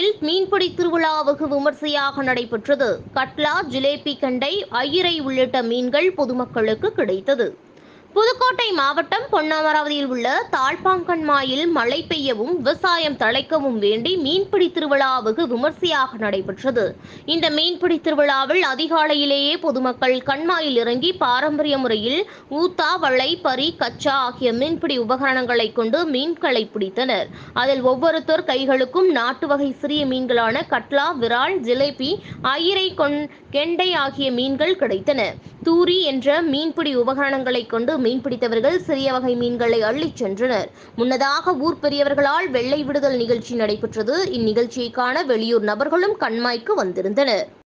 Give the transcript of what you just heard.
புதுக்கோட்டையில் மீன்பிடி திருவிழா வெகு விமர்சையாக நடைபெற்றது கட்லா ஜிலேபி கண்டை ஐயிரை உள்ளிட்ட மீன்கள் பொதுமக்களுக்கு கிடைத்தது புதுக்கோட்டை மாவட்டம் பொன்னமராவதியில் உள்ள தாழ்பாங்கன்மாயில் மழை பெய்யவும் விவசாயம் தழைக்கவும் வேண்டி மீன்பிடி திருவிழா வெகு விமர்சையாக நடைபெற்றது இந்த மீன்பிடி திருவிழாவில் அதிகாலையிலேயே பொதுமக்கள் கண்மாயில் இறங்கி பாரம்பரிய முறையில் ஊத்தா வளை பரி கச்சா ஆகிய மீன்பிடி உபகரணங்களை கொண்டு மீன்களை பிடித்தனர் அதில் ஒவ்வொருத்தர் கைகளுக்கும் நாட்டு வகை சிறிய மீன்களான கட்லா விரால் ஜிலேபி ஐயிரை கொண் கெண்டை ஆகிய மீன்கள் கிடைத்தன தூரி என்ற மீன்பிடி உபகரணங்களை கொண்டு மீன்பிடித்தவர்கள் சிறிய வகை மீன்களை அள்ளிச் சென்றனர் முன்னதாக ஊர் பெரியவர்களால் வெள்ளை விடுதல் நிகழ்ச்சி நடைபெற்றது இந்நிகழ்ச்சியை காண வெளியூர் நபர்களும் கண்மாய்க்கு வந்திருந்தனர்